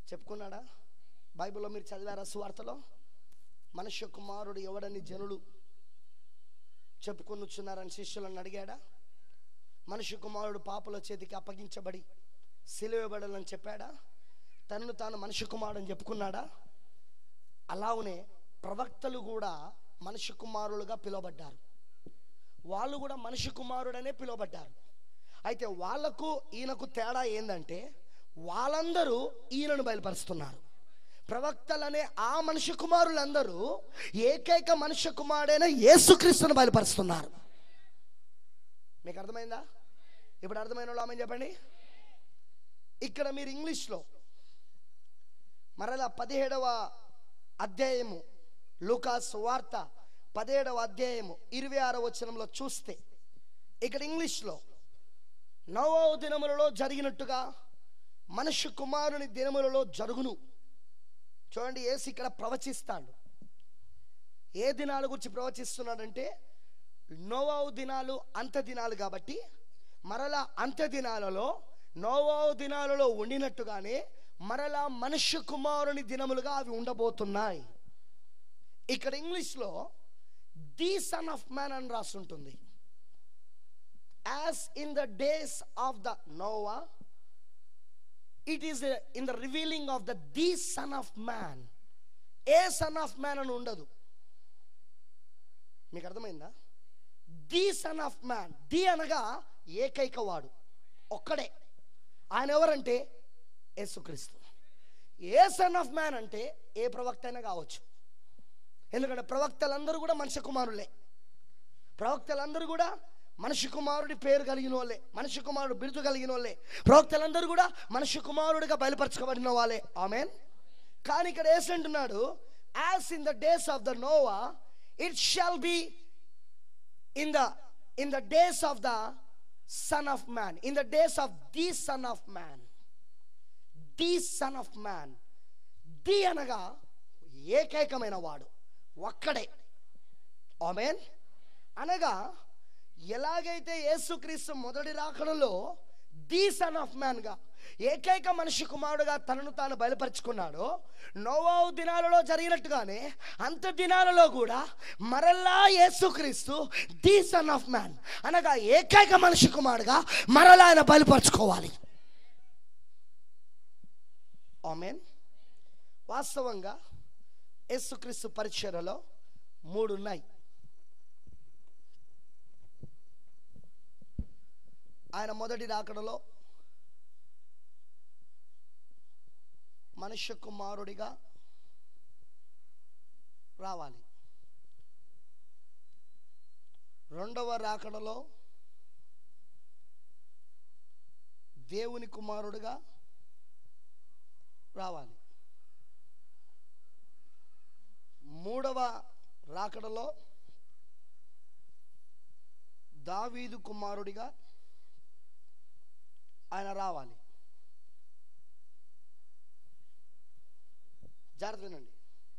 చెప్పుకున్నాడా బైబిల్లో మీరు చదివారా సువార్తలో మనుష్య కుమారుడు ఎవడని జనులు చెప్పుకొనుచున్నారని శిష్యులను అడిగాడా మనుష్య కుమారుడు పాపల చేతికి అప్పగించబడి సిలువబడాలని చెప్పాడా తనను తాను మనుష్య కుమారుడు అని చెప్పుకున్నాడా అలానే ప్రవక్తలు కూడా మనుష్య కుమారులుగా పిలువబడ్డారు వాళ్ళు కూడా మనిషి కుమారుడనే పిలువబడ్డారు అయితే వాళ్లకు ఈయనకు తేడా ఏంటంటే వాళ్ళందరూ ఈయనను బయలుపరుస్తున్నారు ప్రవక్తలనే ఆ మనిషి కుమారులందరూ ఏకైక మనుష్య కుమారుడైన యేసుక్రీస్తును బయలుపరుస్తున్నారు మీకు అర్థమైందా ఇప్పుడు అర్థమైన వాళ్ళు ఆమె చెప్పండి ఇక్కడ మీరు ఇంగ్లీష్లో మరలా పదిహేడవ అధ్యాయము లూకాస్ వార్త పదిహేడవ అధ్యాయము ఇరవై ఆరో వచనంలో చూస్తే ఇక్కడ ఇంగ్లీష్లో నవో దినములలో జరిగినట్టుగా మనుష్య కుమారుని దినములలో జరుగును చూడండి ఏసి ఇక్కడ ప్రవచిస్తాడు ఏ దినాల గురించి ప్రవచిస్తున్నాడంటే నోవావు దినాలు అంత దినాలు కాబట్టి మరలా అంత్య దినాలలో నోవావు దినాలలో ఉండినట్టుగానే మరలా మనుష్య కుమారుని దినములుగా అవి ఉండబోతున్నాయి ఇక్కడ ఇంగ్లీష్లో ది సన్ ఆఫ్ మ్యాన్ అని రాస్తుంటుంది as in the days of the Noah it is in the revealing of the the son of man a son of man అని ఉండదు మీకు అర్థమైందా the son of man the అనగా ఏకైక వాడు ఒక్కడే ఆయన ఎవరంటే యేసుక్రీస్తు ఏ సన్ ఆఫ్ మ్యాన్ అంటే ఏ ప్రవక్త అయినా కావచ్చు ఎందుకంటే ప్రవక్తలందరూ కూడా మనిషి కుమారులే ప్రవక్తలందరూ కూడా మనిషి కుమారుడి పేరు కలిగిన వాళ్ళే మనిషి కుమారుడు బిరుదు కలిగిన వాళ్ళే ప్రవక్తలందరూ కూడా మనిషి కుమారుడిగా బయలుపరచబడిన వాళ్ళే ఆమెన్ కానీ ఇక్కడ ఏసంటున్నాడు as in the days of the Noah it shall be in the in the days of the son of man in the days of the son of man the son of man the అనగా ఏకైకమైన వాడు ఒక్కడే amen అనగా ఎలాగైతే యేసుక్రీస్తు మొదటి రాకడలో the son of మ్యాన్గా ఏకైక మనిషి కుమారుడుగా తనను తాను బయలుపరుచుకున్నాడో నోవావు దినాలలో జరిగినట్టుగానే అంత దినాలలో కూడా మరలా యేసుక్రీస్తు ది సన్ ఆఫ్ మ్యాన్ అనగా ఏకైక మనిషి కుమారుడుగా మరలా ఆయన బయలుపరచుకోవాలి ఆమెన్ వాస్తవంగా యేసుక్రీస్తు పరిచయలో మూడు ఉన్నాయి ఆయన మొదటి రాకడలో మనుష్య కుమారుడిగా రావాలి రెండవ రాకడలో దేవుని కుమారుడిగా రావాలి మూడవ రాకడలో దావీదు కుమారుడిగా ఆయన రావాలి జాగ్రత్త వినండి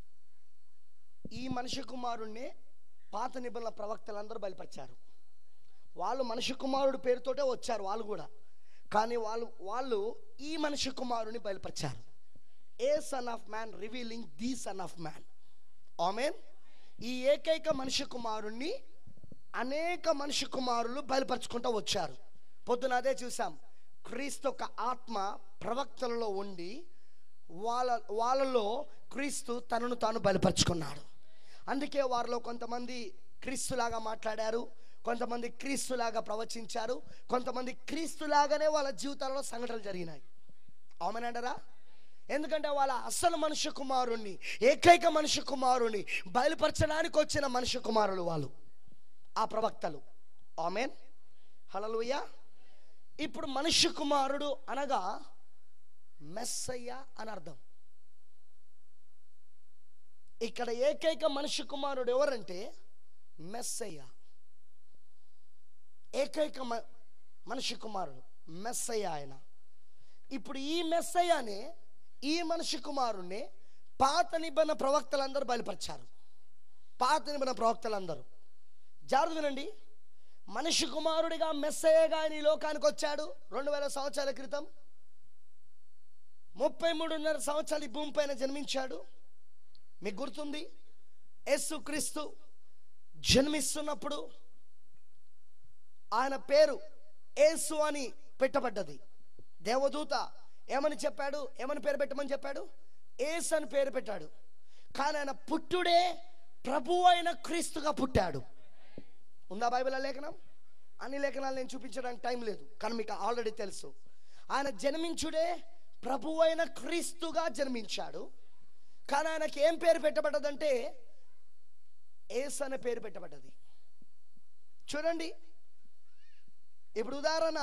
ఈ మనిషి కుమారుణ్ణి పాత నిబంధన ప్రవక్తలందరూ బయలుపరిచారు వాళ్ళు మనిషి కుమారుడు పేరుతోటే వచ్చారు వాళ్ళు కూడా కానీ వాళ్ళు వాళ్ళు ఈ మనిషి కుమారుని బయలుపరిచారు a son of man revealing the son of man amen ఈ ఏకైక మనిషి కుమారుణ్ణి అనేక మనిషి కుమారులు బయలుపరుచుకుంటూ వచ్చారు పొద్దున అదే చూసాం క్రీస్తు యొక్క ఆత్మ ప్రవక్తలలో ఉండి వాళ్ళ వాళ్ళలో క్రీస్తు తనను తాను బయలుపరుచుకున్నాడు అందుకే వారిలో కొంతమంది క్రీస్తులాగా మాట్లాడారు కొంతమంది క్రీస్తులాగా ప్రవచించారు కొంతమంది క్రీస్తులాగానే వాళ్ళ జీవితాలలో సంఘటనలు జరిగినాయి అవుమనంటారా ఎందుకంటే వాళ్ళ అసలు మనుష్య కుమారుణ్ణి ఏకైక మనుష్య కుమారుని బయలుపరచడానికి వచ్చిన మనుష్య కుమారులు వాళ్ళు ఆ ప్రవక్తలు ఆమెన్ హలలుయ్య ఇప్పుడు మనుష్య కుమారుడు అనగా మెస్సయ్య అని అర్థం ఇక్కడ ఏకైక మనుష్య కుమారుడు ఎవరంటే మెస్సయ్య ఏకైక మ- మనిషి కుమారుడు మెస్సయ్య ఆయన ఇప్పుడు ఈ మెస్సయ్యనే ఈ మనిషి కుమారుణ్ణి పాత నిబంధన ప్రవక్తలందరూ బయలుపరిచారు పాత నిబంధన ప్రవక్తలందరూ జాగ్రత్త వినండి మనిషి కుమారుడిగా మెస్సయ్యగా ఆయన ఈ లోకానికి వచ్చాడు రెండు వేల సంవత్సరాల క్రితం ముప్పై మూడున్నర సంవత్సరాలు ఈ భూమి పైన జన్మించాడు మీకు గుర్తుంది యేసు క్రీస్తు జన్మిస్తున్నప్పుడు ఆయన పేరు యేసు అని పెట్టబడ్డది దేవదూత ఏమని చెప్పాడు ఏమని పేరు పెట్టమని చెప్పాడు ఏసు అని పేరు పెట్టాడు కానీ ఆయన పుట్టుడే ప్రభు అయిన క్రీస్తుగా పుట్టాడు ఉందా బైబిల్ లేఖనం అన్ని లేఖనాలు నేను చూపించడానికి టైం లేదు కానీ మీకు ఆల్రెడీ తెలుసు ఆయన జన్మించుడే ప్రభు అయిన క్రీస్తుగా జన్మించాడు కానీ ఆయనకి ఏం పేరు పెట్టబడ్డదంటే ఏస్ అనే పేరు పెట్టబడ్డది చూడండి ఇప్పుడు ఉదాహరణ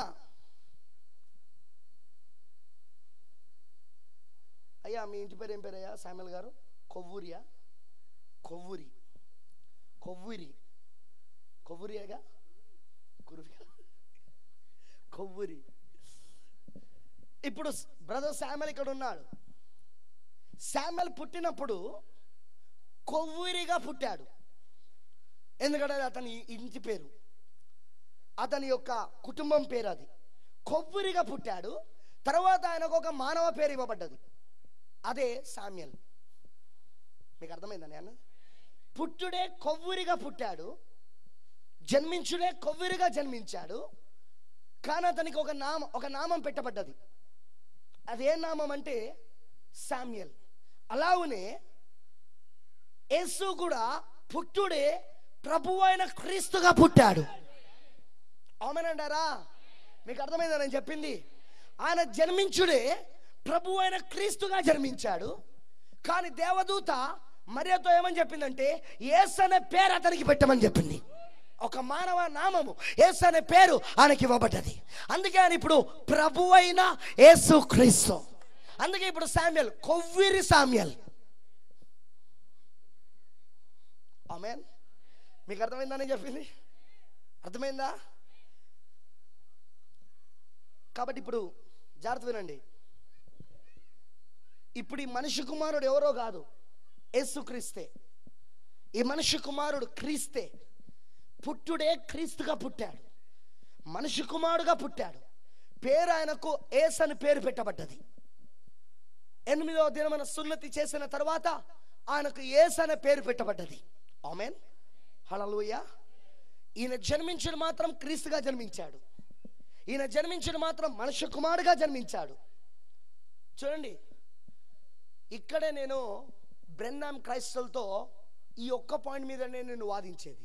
అయ్యా మీ ఇంటి పేరు ఏం పేరయ్యా శామ్యుల్ గారు కొవ్వూరియా కొవ్వూరి కొవ్వూరి కొవ్వూరియాగా కురువిగా కొవ్వూరి ఇప్పుడు బ్రదర్ శామ్యుల్ ఇక్కడ ఉన్నాడు శామ్యుల్ పుట్టినప్పుడు కొవ్వూరిగా పుట్టాడు ఎందుకంటే అది అతని ఇంటి పేరు అతని యొక్క కుటుంబం పేరు అది కొవ్వూరిగా పుట్టాడు తర్వాత ఆయనకు ఒక మానవ పేరు ఇవ్వబడ్డది అదే సామ్యల్ మీకు అర్థమైందని అన్న పుట్టుడే కొవ్వూరిగా పుట్టాడు జన్మించుడే కొవ్వూరిగా జన్మించాడు కానీ అతనికి ఒక నామం ఒక నామం పెట్టబడ్డది అదే నామం అంటే సామ్యల్ అలాగునే యేసు కూడా పుట్టుడే ప్రభు అయిన క్రీస్తుగా పుట్టాడు అవునంటారా మీకు అర్థమైందా నేను చెప్పింది ఆయన జన్మించుడే ప్రభు అయిన క్రీస్తుగా జన్మించాడు కానీ దేవదూత మరియతో ఏమని చెప్పిందంటే ఏస్ అనే పేరు అతనికి పెట్టమని చెప్పింది ఒక మానవ నామము ఏసు అనే పేరు ఆయనకి ఇవ్వబడ్డది అందుకే ఆయన ఇప్పుడు ప్రభు అయిన యేసు క్రీస్తు అందుకే ఇప్పుడు సామ్యల్ కొవ్విరి సామ్యల్ ఆమెన్ మీకు అర్థమైందని చెప్పింది అర్థమైందా కాబట్టి ఇప్పుడు జాగ్రత్త వినండి ఇప్పుడు ఈ మనిషి కుమారుడు ఎవరో కాదు యేసు క్రీస్తే ఈ మనిషి కుమారుడు క్రీస్తే పుట్టుడే క్రీస్తుగా పుట్టాడు మనిషి కుమారుడుగా పుట్టాడు పేరు ఆయనకు ఏస్ అని పేరు పెట్టబడ్డది ఎనిమిదవ దినమైన సున్నతి చేసిన తర్వాత ఆయనకు ఏస్ అనే పేరు పెట్టబడ్డది ఆమెన్ హలలుయ ఈయన జన్మించిన మాత్రం క్రీస్తుగా జన్మించాడు ఈయన జన్మించిన మాత్రం మనుష్య కుమారుడుగా జన్మించాడు చూడండి ఇక్కడే నేను బ్రెన్నామ్ క్రైస్తవులతో ఈ ఒక్క పాయింట్ మీదనే నేను వాదించేది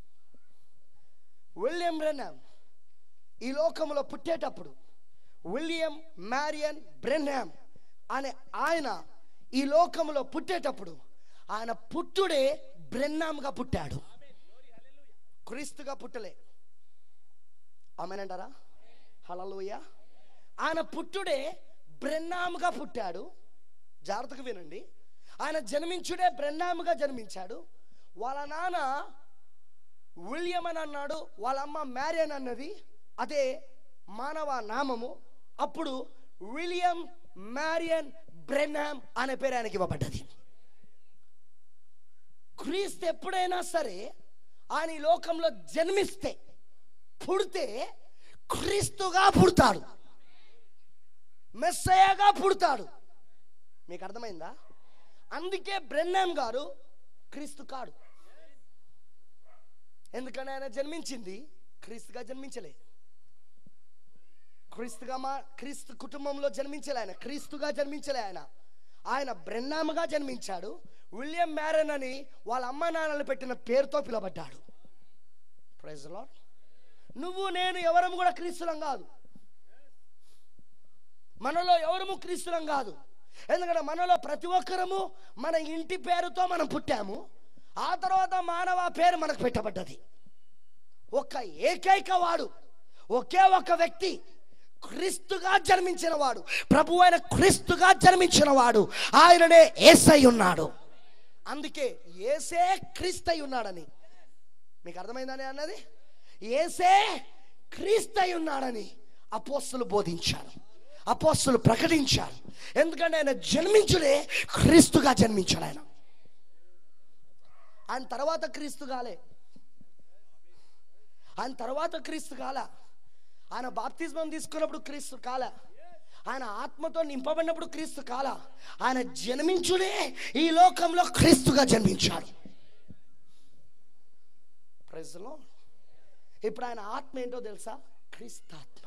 విలియం బ్రెన్నామ్ ఈ లోకంలో పుట్టేటప్పుడు విలియం మ్యారియన్ బ్రెన్నామ్ అనే ఆయన ఈ లోకంలో పుట్టేటప్పుడు ఆయన పుట్టుడే బ్రెన్నామ్గా పుట్టాడు క్రీస్తుగా పుట్టలే ఆమెనంటారా హలలోయ ఆయన పుట్టుడే బ్రెన్నాముగా పుట్టాడు జాగ్రత్తగా వినండి ఆయన జన్మించుడే బ్రెన్నాముగా జన్మించాడు వాళ్ళ నాన్న విలియం అని అన్నాడు వాళ్ళ అమ్మ మ్యారియన్ అన్నది అదే మానవ నామము అప్పుడు విలియం మ్యారియన్ బ్రెన్నామ్ అనే పేరు ఆయనకి ఇవ్వబడ్డది క్రీస్తు ఎప్పుడైనా సరే ఆయన ఈ లోకంలో జన్మిస్తే పుడితే క్రీస్తుగా పుడతాడు మెస్సయగా పుడతాడు మీకు అర్థమైందా అందుకే బ్రెన్నాం గారు క్రీస్తు కాడు ఎందుకని ఆయన జన్మించింది క్రీస్తుగా జన్మించలే క్రీస్తుగా మా క్రీస్తు కుటుంబంలో జన్మించలే ఆయన క్రీస్తుగా జన్మించలే ఆయన ఆయన బ్రెన్నాముగా జన్మించాడు విలియం మ్యారన్ అని వాళ్ళ అమ్మ నాన్నలు పెట్టిన పేరుతో పిలబడ్డాడు ప్రైజ్ లార్డ్ నువ్వు నేను ఎవరము కూడా క్రీస్తులం కాదు మనలో ఎవరము క్రీస్తులం కాదు ఎందుకంటే మనలో ప్రతి ఒక్కరము మన ఇంటి పేరుతో మనం పుట్టాము ఆ తర్వాత మానవ పేరు మనకు పెట్టబడ్డది ఒక ఏకైక వాడు ఒకే ఒక వ్యక్తి క్రీస్తుగా జన్మించిన వాడు ప్రభు అయిన క్రీస్తుగా జన్మించిన వాడు ఆయననే ఏసై ఉన్నాడు అందుకే ఏసే క్రీస్తై ఉన్నాడని మీకు అర్థమైందని అన్నది ఏసే క్రీస్తై ఉన్నాడని అపోస్తులు బోధించారు అపోస్తులు ప్రకటించారు ఎందుకంటే ఆయన జన్మించుడే క్రీస్తుగా జన్మించాడు ఆయన ఆయన తర్వాత క్రీస్తు కాలే ఆయన తర్వాత క్రీస్తు కాల ఆయన బాప్తిజమం తీసుకున్నప్పుడు క్రీస్తు కాల ఆయన ఆత్మతో నింపబడినప్పుడు క్రీస్తు కాల ఆయన జన్మించుడే ఈ లోకంలో క్రీస్తుగా జన్మించాడు ప్రజలో ఇప్పుడు ఆయన ఆత్మ ఏంటో తెలుసా క్రీస్తాత్మ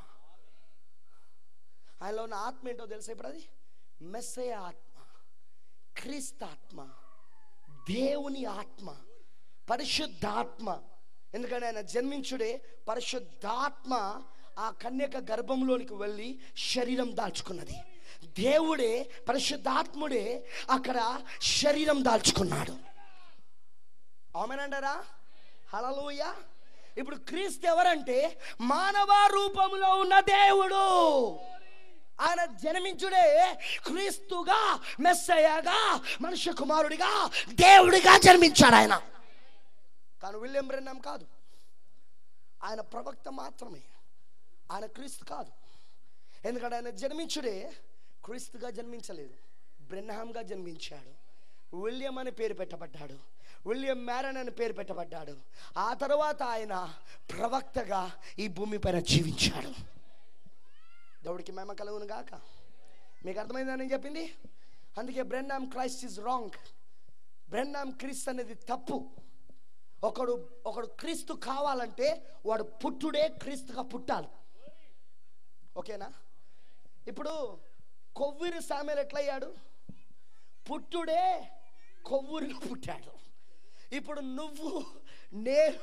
ఆయనలో ఉన్న ఆత్మ ఏంటో తెలుసా ఇప్పుడు అది మెస్సయ ఆత్మ క్రీస్తాత్మ దేవుని ఆత్మ పరిశుద్ధాత్మ ఎందుకంటే ఆయన జన్మించుడే పరిశుద్ధాత్మ ఆ కన్యక గర్భంలోనికి వెళ్ళి శరీరం దాల్చుకున్నది దేవుడే పరిశుద్ధాత్ముడే అక్కడ శరీరం దాల్చుకున్నాడు ఆమెనంటారా హలలుయ ఇప్పుడు క్రీస్తు ఎవరంటే మానవ రూపంలో ఉన్న దేవుడు ఆయన జన్మించుడే క్రీస్తుగా మెస్సయ్యగా మనుష్య కుమారుడిగా దేవుడిగా జన్మించాడు ఆయన కానీ విలియం బ్రెన్నం కాదు ఆయన ప్రవక్త మాత్రమే ఆయన క్రీస్తు కాదు ఎందుకంటే ఆయన జన్మించుడే క్రీస్తుగా జన్మించలేదు బ్రెన్హామ్గా జన్మించాడు విలియం అని పేరు పెట్టబడ్డాడు విలియం మ్యారన్ అని పేరు పెట్టబడ్డాడు ఆ తర్వాత ఆయన ప్రవక్తగా ఈ భూమిపైన జీవించాడు దేవుడికి మేమ కలుగును గాక మీకు అర్థమైందా నేను చెప్పింది అందుకే బ్రెన్నామ్ క్రైస్ట్ ఇస్ రాంగ్ బ్రెన్నామ్ క్రీస్తు అనేది తప్పు ఒకడు ఒకడు క్రీస్తు కావాలంటే వాడు పుట్టుడే క్రీస్తుగా పుట్టాలి ఓకేనా ఇప్పుడు కొవ్వూరి సామెలు ఎట్లయ్యాడు పుట్టుడే కొవ్వూరిలో పుట్టాడు ఇప్పుడు నువ్వు నేను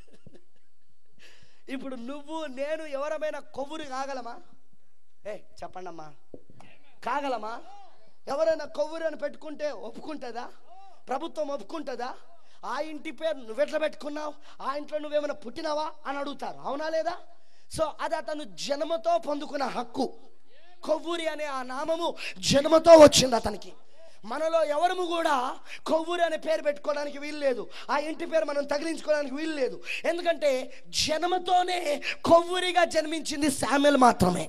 ఇప్పుడు నువ్వు నేను ఎవరమైనా కొవ్వూరి కాగలమా ఏ చెప్పండి అమ్మా కాగలమా ఎవరైనా కొవ్వూరి అని పెట్టుకుంటే ఒప్పుకుంటుందా ప్రభుత్వం ఒప్పుకుంటుందా ఆ ఇంటి పేరు నువ్వెట్లా పెట్టుకున్నావు ఆ ఇంట్లో నువ్వేమైనా పుట్టినావా అని అడుగుతారు అవునా లేదా సో అది అతను జన్మతో పొందుకున్న హక్కు కొవ్వూరి అనే ఆ నామము జన్మతో వచ్చింది అతనికి మనలో ఎవరము కూడా కొవ్వూరి అనే పేరు పెట్టుకోవడానికి వీలు లేదు ఆ ఇంటి పేరు మనం తగిలించుకోవడానికి వీలు లేదు ఎందుకంటే జన్మతోనే కొవ్వూరిగా జన్మించింది శామ్యుల్ మాత్రమే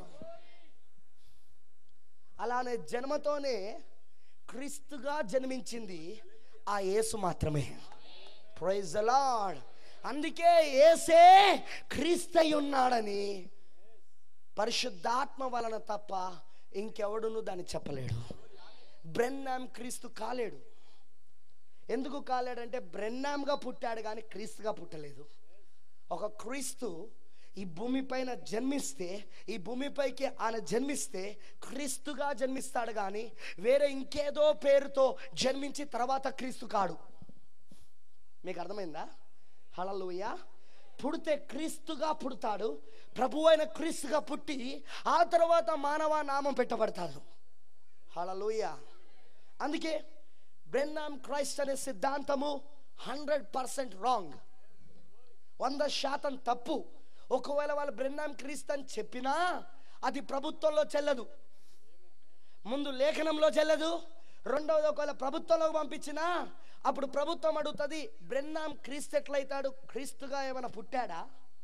అలానే జన్మతోనే క్రీస్తుగా జన్మించింది ఆ యేసు మాత్రమే ప్రైజ్ లార్డ్ అందుకే ఏసే క్రీస్తై ఉన్నాడని పరిశుద్ధాత్మ వలన తప్ప ఇంకెవడును దాన్ని చెప్పలేడు బ్రెన్నాం క్రీస్తు కాలేడు ఎందుకు కాలేడంటే బ్రెన్నాంగా పుట్టాడు కానీ క్రీస్తుగా పుట్టలేదు ఒక క్రీస్తు ఈ భూమిపైన జన్మిస్తే ఈ భూమిపైకి ఆయన జన్మిస్తే క్రీస్తుగా జన్మిస్తాడు కానీ వేరే ఇంకేదో పేరుతో జన్మించి తర్వాత క్రీస్తు కాడు మీకు అర్థమైందా హలలుయ పుడితే క్రీస్తుగా పుడతాడు ప్రభు అయిన క్రీస్తుగా పుట్టి ఆ తర్వాత మానవ నామం పెట్టబడతాడు హలలుయ అందుకే బ్రెన్నామ్ క్రైస్ట్ అనే సిద్ధాంతము హండ్రెడ్ పర్సెంట్ రాంగ్ వంద శాతం తప్పు ఒకవేళ వాళ్ళు బ్రెన్నాం క్రీస్తు అని చెప్పినా అది ప్రభుత్వంలో చెల్లదు ముందు లేఖనంలో చెల్లదు రెండవది ఒకవేళ ప్రభుత్వంలోకి పంపించినా అప్పుడు ప్రభుత్వం అడుగుతుంది బ్రెన్నాం క్రీస్తు ఎట్లయితాడు క్రీస్తుగా ఏమైనా పుట్టాడా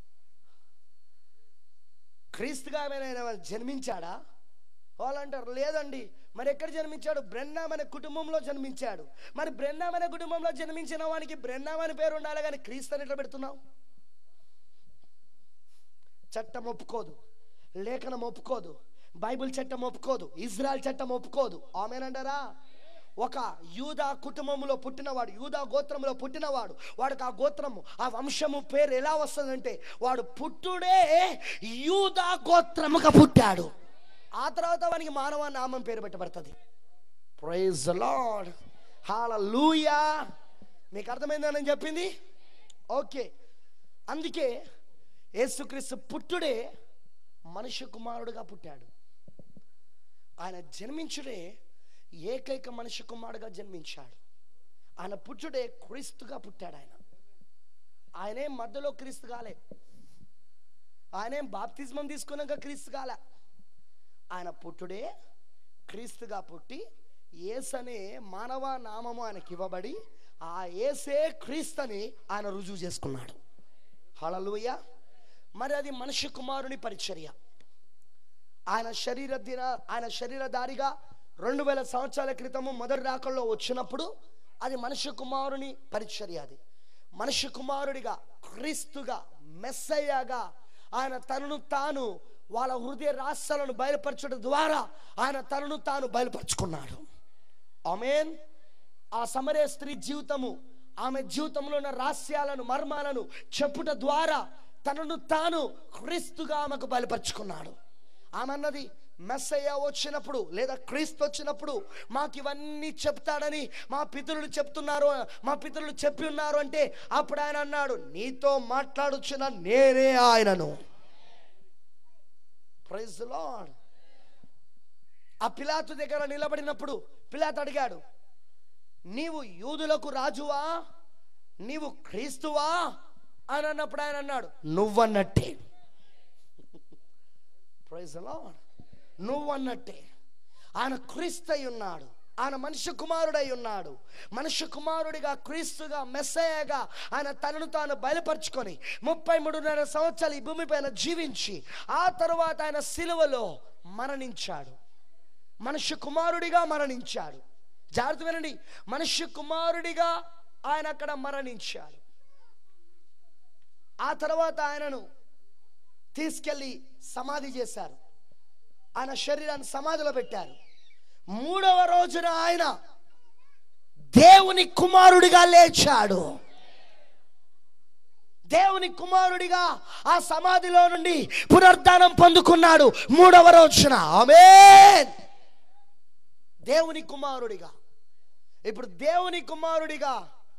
క్రీస్తుగా ఏమైనా ఏమైనా జన్మించాడా వాళ్ళు అంటారు లేదండి మరి ఎక్కడ జన్మించాడు బ్రెన్నాం అనే కుటుంబంలో జన్మించాడు మరి బ్రెన్నాం అనే కుటుంబంలో జన్మించిన వానికి బ్రెన్నాం అని పేరు ఉండాలి కానీ క్రీస్తు అని ఎట్లా పెడుతున్నావు చట్టం ఒప్పుకోదు లేఖనం ఒప్పుకోదు బైబిల్ చట్టం ఒప్పుకోదు ఇజ్రాయల్ చట్టం ఒప్పుకోదు ఆమెనంటారా ఒక యూదా కుటుంబంలో పుట్టినవాడు యూదా గోత్రంలో పుట్టినవాడు వాడికి ఆ గోత్రము ఆ వంశము పేరు ఎలా వస్తుందంటే వాడు పుట్టుడే యూదా గోత్రముగా పుట్టాడు ఆ తర్వాత వానికి మానవ నామం పేరు పెట్టబడుతుంది ప్రైజ్ లార్డ్ హాలూయా మీకు అర్థమైందా నేను చెప్పింది ఓకే అందుకే యేసుక్రీస్తు పుట్టుడే మనుష్య కుమారుడుగా పుట్టాడు ఆయన జన్మించుడే ఏకైక మనుష్య కుమారుడుగా జన్మించాడు ఆయన పుట్టుడే క్రీస్తుగా పుట్టాడు ఆయన ఆయనేం మధ్యలో క్రీస్తు కాలే ఆయనేం బాప్తిజమం తీసుకున్నాక క్రీస్తు కాలే ఆయన పుట్టుడే క్రీస్తుగా పుట్టి ఏస్ అనే మానవ నామము ఆయనకి ఇవ్వబడి ఆ ఏసే క్రీస్తుని ఆయన రుజువు చేసుకున్నాడు హళలుయ మరి అది మనుష్య కుమారుని పరిచర్య ఆయన శరీర దిన ఆయన శరీరధారిగా రెండు వేల సంవత్సరాల క్రితము మొదటి రాకల్లో వచ్చినప్పుడు అది మనుష్య కుమారుని పరిచర్య అది మనుష్య కుమారుడిగా క్రీస్తుగా మెస్సయ్యగా ఆయన తనను తాను వాళ్ళ హృదయ రహస్యాలను బయలుపరచడం ద్వారా ఆయన తనను తాను బయలుపరుచుకున్నాడు ఆమెన్ ఆ సమరే స్త్రీ జీవితము ఆమె జీవితంలో ఉన్న రహస్యాలను మర్మాలను చెప్పుట ద్వారా తనను తాను క్రీస్తుగా ఆమెకు బయలుపరుచుకున్నాడు ఆమె అన్నది మెస్సయ్య వచ్చినప్పుడు లేదా క్రీస్తు వచ్చినప్పుడు మాకు ఇవన్నీ చెప్తాడని మా పితరులు చెప్తున్నారు మా పితరులు చెప్పి ఉన్నారు అంటే అప్పుడు ఆయన అన్నాడు నీతో మాట్లాడుచున్న నేనే ఆయనను ప్రైజ్ లార్డ్ ఆ పిలాతు దగ్గర నిలబడినప్పుడు పిలాతు అడిగాడు నీవు యూదులకు రాజువా నీవు క్రీస్తువా అని అన్నప్పుడు ఆయన అన్నాడు నువ్వన్నట్టే ప్రైజ్ లార్డ్ నువ్వన్నట్టే ఆయన క్రీస్తు అయి ఉన్నాడు ఆయన మనుష్య కుమారుడై ఉన్నాడు మనుష్య కుమారుడిగా క్రీస్తుగా మెస్సయ్యగా ఆయన తనను తాను బయలుపరుచుకొని ముప్పై మూడున్నర సంవత్సరాలు ఈ భూమిపైన జీవించి ఆ తరువాత ఆయన సిలువలో మరణించాడు మనుష్య కుమారుడిగా మరణించాడు జాగ్రత్త వినండి మనుష్య కుమారుడిగా ఆయన అక్కడ మరణించాడు ఆ తర్వాత ఆయనను తీసుకెళ్ళి సమాధి చేశారు ఆయన శరీరాన్ని సమాధిలో పెట్టారు మూడవ రోజున ఆయన దేవుని కుమారుడిగా లేచాడు దేవుని కుమారుడిగా ఆ సమాధిలో నుండి పునరుద్ధానం పొందుకున్నాడు మూడవ రోజున ఆమేన్ దేవుని కుమారుడిగా ఇప్పుడు దేవుని కుమారుడిగా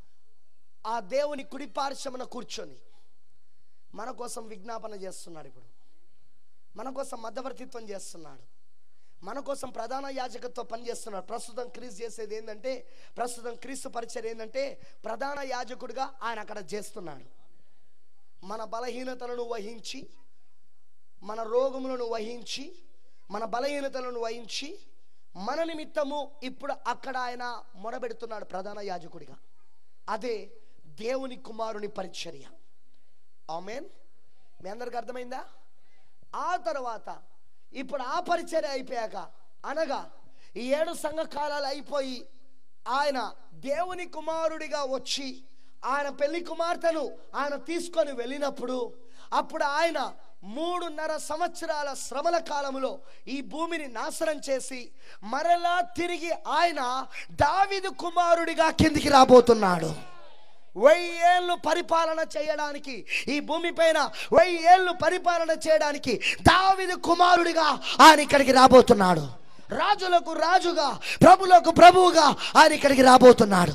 ఆ దేవుని కుడి పార్శ్వమున కూర్చొని మన కోసం విజ్ఞాపన చేస్తున్నాడు ఇప్పుడు మన కోసం మధ్యవర్తిత్వం చేస్తున్నాడు మన కోసం ప్రధాన యాజకత్వం పనిచేస్తున్నాడు ప్రస్తుతం క్రీస్తు చేసేది ఏంటంటే ప్రస్తుతం క్రీస్తు పరిచయం ఏంటంటే ప్రధాన యాజకుడిగా ఆయన అక్కడ చేస్తున్నాడు మన బలహీనతలను వహించి మన రోగములను వహించి మన బలహీనతలను వహించి మన నిమిత్తము ఇప్పుడు అక్కడ ఆయన మొరబెడుతున్నాడు ప్రధాన యాజకుడిగా అదే దేవుని కుమారుని పరిచర్య ఆమెన్ మీ అందరికి అర్థమైందా ఆ తర్వాత ఇప్పుడు ఆ పరిచర్య అయిపోయాక అనగా ఈ ఏడు సంఘ కాలాలు అయిపోయి ఆయన దేవుని కుమారుడిగా వచ్చి ఆయన పెళ్లి కుమార్తెను ఆయన తీసుకొని వెళ్ళినప్పుడు అప్పుడు ఆయన మూడున్నర సంవత్సరాల శ్రమల కాలంలో ఈ భూమిని నాశనం చేసి మరలా తిరిగి ఆయన దావిదు కుమారుడిగా కిందికి రాబోతున్నాడు వెయ్యి ఏళ్ళు పరిపాలన చేయడానికి ఈ భూమి పైన వెయ్యి ఏళ్ళు పరిపాలన చేయడానికి దావిదు కుమారుడిగా ఆయన ఇక్కడికి రాబోతున్నాడు రాజులకు రాజుగా ప్రభులకు ప్రభువుగా ఆయన ఇక్కడికి రాబోతున్నాడు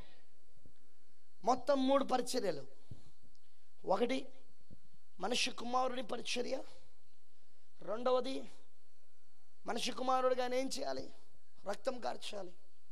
మొత్తం మూడు పరిచర్యలు ఒకటి మనిషి కుమారుని పరిచర్య రెండవది మనిషి కుమారుడిగా ఆయన ఏం చేయాలి రక్తం కార్చాలి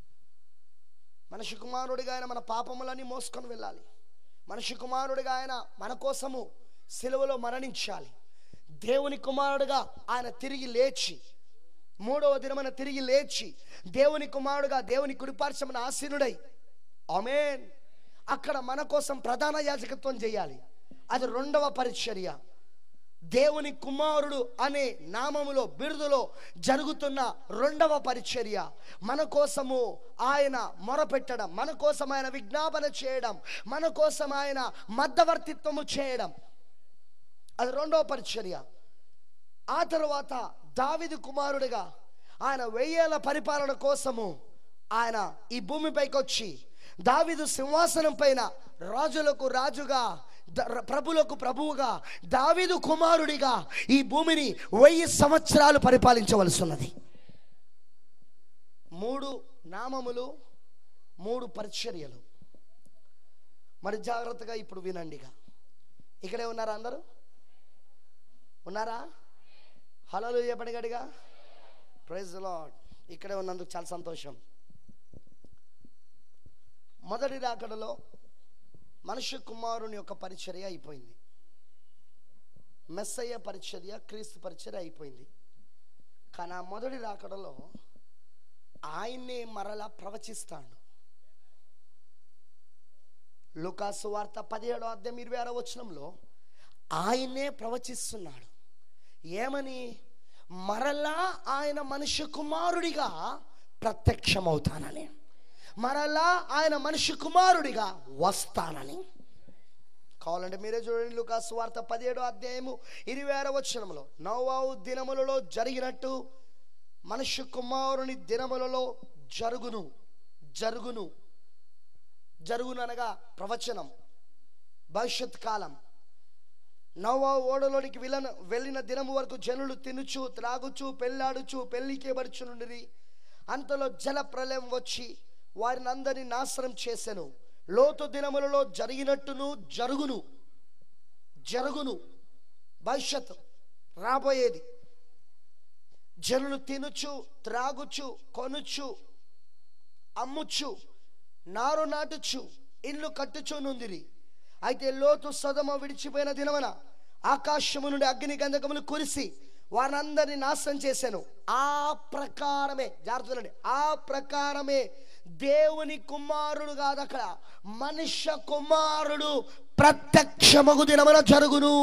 మనిషి కుమారుడిగా ఆయన మన పాపములని మోసుకొని వెళ్ళాలి మనిషి కుమారుడిగా ఆయన మన కోసము సిలువలో మరణించాలి దేవుని కుమారుడుగా ఆయన తిరిగి లేచి మూడవ దినమైన తిరిగి లేచి దేవుని కుమారుడుగా దేవుని కుడిపార్శ్వమైన ఆసీనుడై ఆమేన్ అక్కడ మన కోసం ప్రధాన యాజకత్వం చేయాలి అది రెండవ పరిచర్య దేవుని కుమారుడు అనే నామములో బిరుదులో జరుగుతున్న రెండవ పరిచర్య మన కోసము ఆయన మొరపెట్టడం మన కోసం ఆయన విజ్ఞాపన చేయడం మన కోసం ఆయన మధ్యవర్తిత్వము చేయడం అది రెండవ పరిచర్య ఆ తర్వాత దావిదు కుమారుడిగా ఆయన వెయ్యేళ్ళ పరిపాలన కోసము ఆయన ఈ భూమిపైకి వచ్చి దావిదు సింహాసనం పైన రాజులకు రాజుగా ద- ప్రభులకు ప్రభువుగా దావిదు కుమారుడిగా ఈ భూమిని వెయ్యి సంవత్సరాలు పరిపాలించవలసి ఉన్నది మూడు నామములు మూడు పరిచర్యలు మరి జాగ్రత్తగా ఇప్పుడు వినండిగా ఇక్కడే ఉన్నారా అందరూ ఉన్నారా హలో చెప్పండి గడిగా ప్రైజ్ లాడ్ ఇక్కడే ఉన్నందుకు చాలా సంతోషం మొదటి రాకడలో మనుష్య కుమారుని యొక్క పరిచర్య అయిపోయింది మెస్సయ్య పరిచర్య క్రీస్తు పరిచర్య అయిపోయింది కానీ ఆ మొదటి రాకడలో ఆయన్నే మరలా ప్రవచిస్తాడు లుకాసు వార్త పదిహేడో అధ్యాయం ఇరవై ఆరో వచనంలో ఆయన్నే ప్రవచిస్తున్నాడు ఏమని మరలా ఆయన మనుష్య కుమారుడిగా ప్రత్యక్షమవుతానని మరలా ఆయన మనిషి కుమారుడిగా వస్తానని కావాలంటే మీరే చూడండి లుకా స్వార్థ పదిహేడో అధ్యాయము ఇరవై ఆరో వచనంలో నోవావు దినములలో జరిగినట్టు మనుష్య కుమారుని దినములలో జరుగును జరుగును జరుగును అనగా ప్రవచనం భవిష్యత్ కాలం నవ్వ ఓడలోనికి వెళ్ళన వెళ్ళిన దినము వరకు జనులు తినుచు త్రాగుచు పెళ్ళాడుచు పెళ్లికేబడుచునుండిరి అంతలో జల ప్రళయం వచ్చి వారిని అందరినీ నాశనం చేసెను లోతు దినములలో జరిగినట్టును జరుగును జరుగును భవిష్యత్ రాబోయేది జనులు తినుచు త్రాగుచు కొనుచు అమ్ముచు నారు నాటుచు ఇల్లు కట్టుచునుందిరి అయితే లోతు సదమ విడిచిపోయిన దినమన ఆకాశము నుండి అగ్ని గంధకములు కురిసి వారందరిని నాశనం చేశాను ఆ ప్రకారమే జాగ్రత్తలండి ఆ ప్రకారమే దేవుని కుమారుడు కాదు అక్కడ మనుష్య కుమారుడు ప్రత్యక్షమగు దినమున జరుగును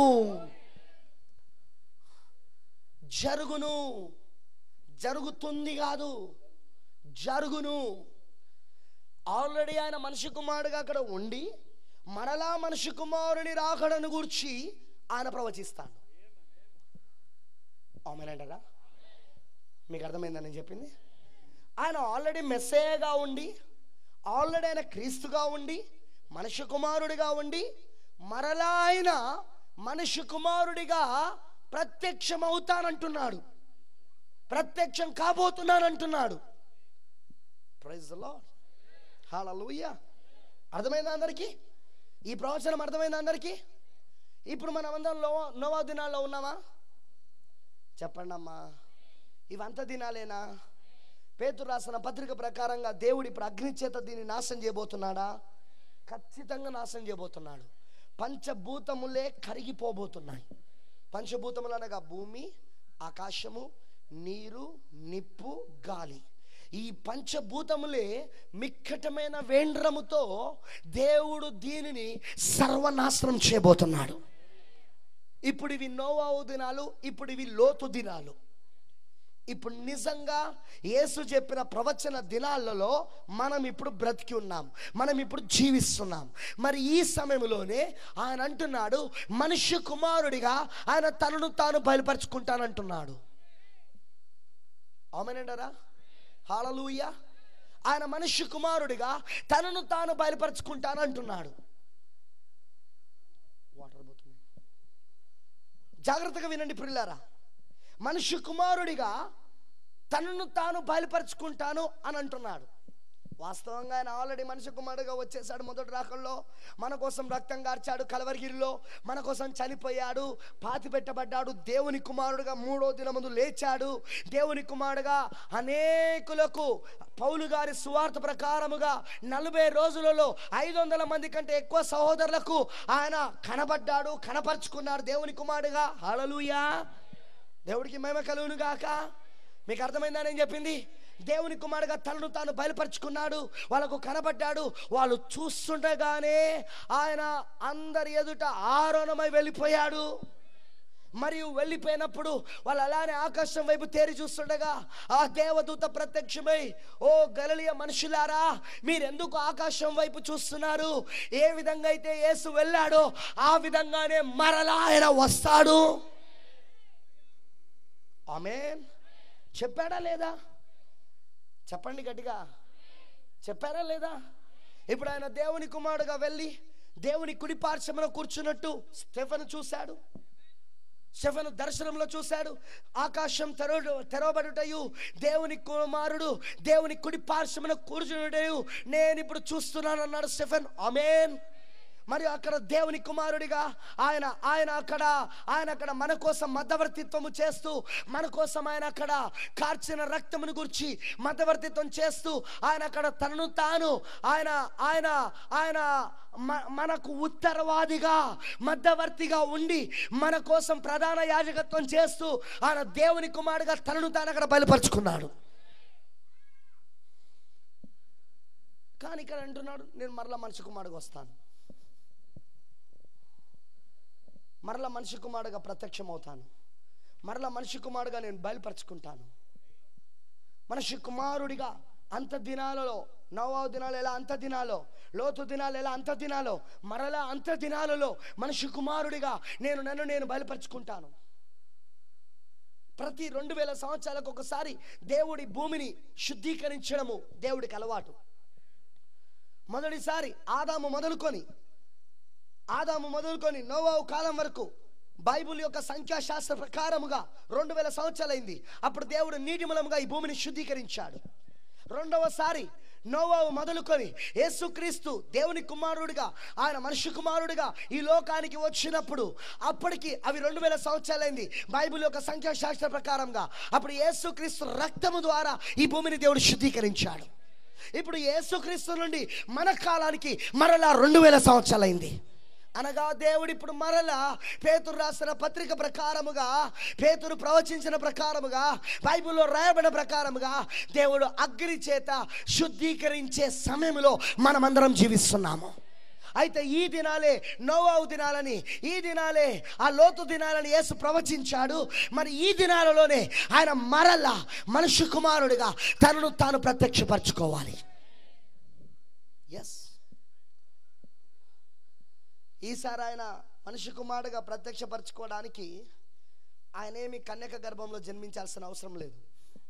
జరుగును జరుగుతుంది కాదు జరుగును ఆల్రెడీ ఆయన మనిషి కుమారుడుగా అక్కడ ఉండి మరలా మనిషి కుమారుని రాకడను గూర్చి ఆయన ప్రవచిస్తాడు ఆమెనంటారా మీకు అర్థమైందని నేను చెప్పింది ఆయన ఆల్రెడీ మెస్సేగా ఉండి ఆల్రెడీ ఆయన క్రీస్తుగా ఉండి మనిషి కుమారుడిగా ఉండి మరలా ఆయన మనిషి కుమారుడిగా ప్రత్యక్షం అవుతానంటున్నాడు ప్రత్యక్షం కాబోతున్నానంటున్నాడు ప్రైజ్ లాడ్ హల్లెలూయా అర్థమైందా అందరికీ ఈ ప్రవచనం అర్థమైందా అందరికీ ఇప్పుడు మనం అందరం లో నోవా దినాల్లో ఉన్నామా చెప్పండి అమ్మా ఇవంత దినాలేనా పేతురు రాసిన పత్రిక ప్రకారంగా దేవుడు ఇప్పుడు అగ్ని చేత దీన్ని నాశనం చేయబోతున్నాడా ఖచ్చితంగా నాశనం చేయబోతున్నాడు పంచభూతములే కరిగిపోబోతున్నాయి పంచభూతములు అనగా భూమి ఆకాశము నీరు నిప్పు గాలి ఈ పంచభూతములే మిక్కటమైన వేండ్రముతో దేవుడు దీనిని సర్వనాశనం చేయబోతున్నాడు ఇప్పుడు ఇవి నోవావు దినాలు ఇప్పుడు ఇవి లోతు దినాలు ఇప్పుడు నిజంగా యేసు చెప్పిన ప్రవచన దినాలలో మనం ఇప్పుడు బ్రతికి ఉన్నాం మనం ఇప్పుడు జీవిస్తున్నాం మరి ఈ సమయంలోనే ఆయన అంటున్నాడు మనుష్య కుమారుడిగా ఆయన తనను తాను బయలుపరుచుకుంటానంటున్నాడు అవుమనంటారా హాలలుయ ఆయన మనుష్య కుమారుడిగా తనను తాను బయలుపరుచుకుంటానంటున్నాడు వాటర్ పోతుంది జాగ్రత్తగా వినండి పిల్లారా మనుష్య కుమారుడిగా తనను తాను బయలుపరుచుకుంటాను అని అంటున్నాడు వాస్తవంగా ఆయన ఆల్రెడీ మనిషి కుమారుడుగా వచ్చేసాడు మొదటి రాకల్లో మన కోసం రక్తం కార్చాడు కలవరిగిరిలో మన కోసం చనిపోయాడు పాతి పెట్టబడ్డాడు దేవుని కుమారుడుగా మూడో దినముందు లేచాడు దేవుని కుమారుడుగా అనేకులకు పౌలు గారి సువార్త ప్రకారముగా నలభై రోజులలో ఐదు వందల మంది కంటే ఎక్కువ సహోదరులకు ఆయన కనబడ్డాడు కనపరుచుకున్నాడు దేవుని కుమారుడుగా హళలుయా దేవుడికి మేమ కలుగును గాక మీకు అర్థమైందా నేను చెప్పింది దేవుని కుమారుడుగా తనను తాను బయలుపరుచుకున్నాడు వాళ్ళకు కనబడ్డాడు వాళ్ళు చూస్తుండగానే ఆయన అందరి ఎదుట ఆరోణమై వెళ్ళిపోయాడు మరియు వెళ్ళిపోయినప్పుడు వాళ్ళు అలానే ఆకాశం వైపు తేరి చూస్తుండగా ఆ దేవదూత ప్రత్యక్షమై ఓ గలలియ మనుషులారా మీరెందుకు ఆకాశం వైపు చూస్తున్నారు ఏ విధంగా అయితే యేసు వెళ్ళాడో ఆ విధంగానే మరలా ఆయన వస్తాడు ఆమెన్ చెప్పాడా లేదా చెప్పండి గట్టిగా చెప్పారా లేదా ఇప్పుడు ఆయన దేవుని కుమారుడుగా వెళ్ళి దేవుని కుడి పార్శ్వమున కూర్చున్నట్టు స్టెఫెన్ చూశాడు స్టెఫెన్ దర్శనంలో చూశాడు ఆకాశం తెరవ తెరవబడుటయు దేవుని కుమారుడు దేవుని కుడి పార్శ్వమున కూర్చున్నటయు నేను ఇప్పుడు చూస్తున్నాను అన్నాడు స్టెఫెన్ అమేన్ మరి అక్కడ దేవుని కుమారుడిగా ఆయన ఆయన అక్కడ ఆయన అక్కడ మన కోసం మధ్యవర్తిత్వము చేస్తూ మన కోసం ఆయన అక్కడ కార్చిన రక్తమును గురించి మధ్యవర్తిత్వం చేస్తూ ఆయన అక్కడ తనను తాను ఆయన ఆయన ఆయన మ- మనకు ఉత్తరవాదిగా మధ్యవర్తిగా ఉండి మన కోసం ప్రధాన యాజకత్వం చేస్తూ ఆయన దేవుని కుమారుడిగా తనను తాను అక్కడ బయలుపరుచుకున్నాడు కానీ ఇక్కడ అంటున్నాడు నేను మరలా మనిషి కుమారుడిగా వస్తాను మరలా మనిషి కుమారుడుగా ప్రత్యక్షమవుతాను మరలా మనిషి కుమారుడుగా నేను బయలుపరుచుకుంటాను మనిషి కుమారుడిగా అంత దినాలలో నోవావు దినాలు ఎలా అంత దినాలో లోతు దినాలు ఎలా అంత దినాలో మరలా అంత దినాలలో మనిషి కుమారుడిగా నేను నన్ను నేను బయలుపరుచుకుంటాను ప్రతి రెండు వేల సంవత్సరాలకు ఒకసారి దేవుడి భూమిని శుద్ధీకరించడము దేవుడికి అలవాటు మొదటిసారి ఆదాము మొదలుకొని ఆదాము మొదలుకొని నోవావు కాలం వరకు బైబిల్ యొక్క సంఖ్యాశాస్త్ర ప్రకారముగా రెండు వేల సంవత్సరాలైంది అప్పుడు దేవుడు నీటి మూలముగా ఈ భూమిని శుద్ధీకరించాడు రెండవసారి నోవావు మొదలుకొని యేసుక్రీస్తు దేవుని కుమారుడిగా ఆయన మనిషి కుమారుడిగా ఈ లోకానికి వచ్చినప్పుడు అప్పటికి అవి రెండు వేల సంవత్సరాలైంది బైబిల్ యొక్క సంఖ్యాశాస్త్ర ప్రకారంగా అప్పుడు యేసుక్రీస్తు రక్తము ద్వారా ఈ భూమిని దేవుడు శుద్ధీకరించాడు ఇప్పుడు యేసుక్రీస్తు నుండి మన కాలానికి మరలా రెండు వేల సంవత్సరాలైంది అనగా దేవుడు ఇప్పుడు మరలా పేతురు రాసిన పత్రిక ప్రకారముగా పేతురు ప్రవచించిన ప్రకారముగా బైబిల్లో రాయబడిన ప్రకారముగా దేవుడు అగ్ని చేత శుద్ధీకరించే సమయంలో మనమందరం జీవిస్తున్నాము అయితే ఈ దినాలే నోవావు దినాలని ఈ దినాలే ఆ లోతు దినాలని యేసు ప్రవచించాడు మరి ఈ దినాలలోనే ఆయన మరలా మనుష్య కుమారుడిగా తనను తాను ప్రత్యక్షపరచుకోవాలి ఎస్ ఈసారి ఆయన మనిషి కుమారుడుగా ప్రత్యక్షపరచుకోవడానికి ఆయన ఏమి కన్యక గర్భంలో జన్మించాల్సిన అవసరం లేదు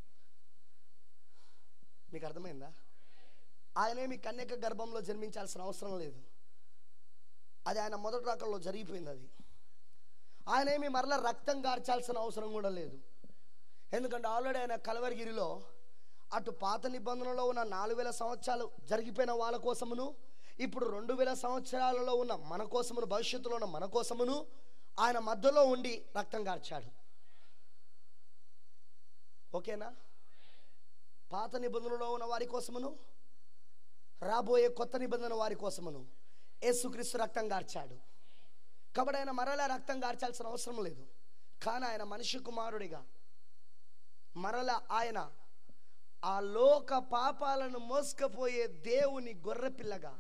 మీకు అర్థమైందా ఆయనేమి కన్యక గర్భంలో జన్మించాల్సిన అవసరం లేదు అది ఆయన మొదటి రకంలో జరిగిపోయింది అది ఆయనేమి మరలా రక్తం గార్చాల్సిన అవసరం కూడా లేదు ఎందుకంటే ఆల్రెడీ ఆయన కలవరిగిరిలో అటు పాత నిబంధనలో ఉన్న నాలుగు వేల సంవత్సరాలు జరిగిపోయిన వాళ్ళ కోసమును ఇప్పుడు రెండు వేల సంవత్సరాలలో ఉన్న మన కోసమును భవిష్యత్తులో ఉన్న మన కోసమును ఆయన మధ్యలో ఉండి రక్తం గార్చాడు ఓకేనా పాత నిబంధనలో ఉన్న వారి కోసమును రాబోయే కొత్త నిబంధన వారి కోసమును యేసుక్రీస్తు రక్తం గార్చాడు కాబట్టి ఆయన మరలా రక్తం గార్చాల్సిన అవసరం లేదు కానీ ఆయన మనిషి కుమారుడిగా మరలా ఆయన ఆ లోక పాపాలను మోసుకపోయే దేవుని గొర్రెపిల్లగా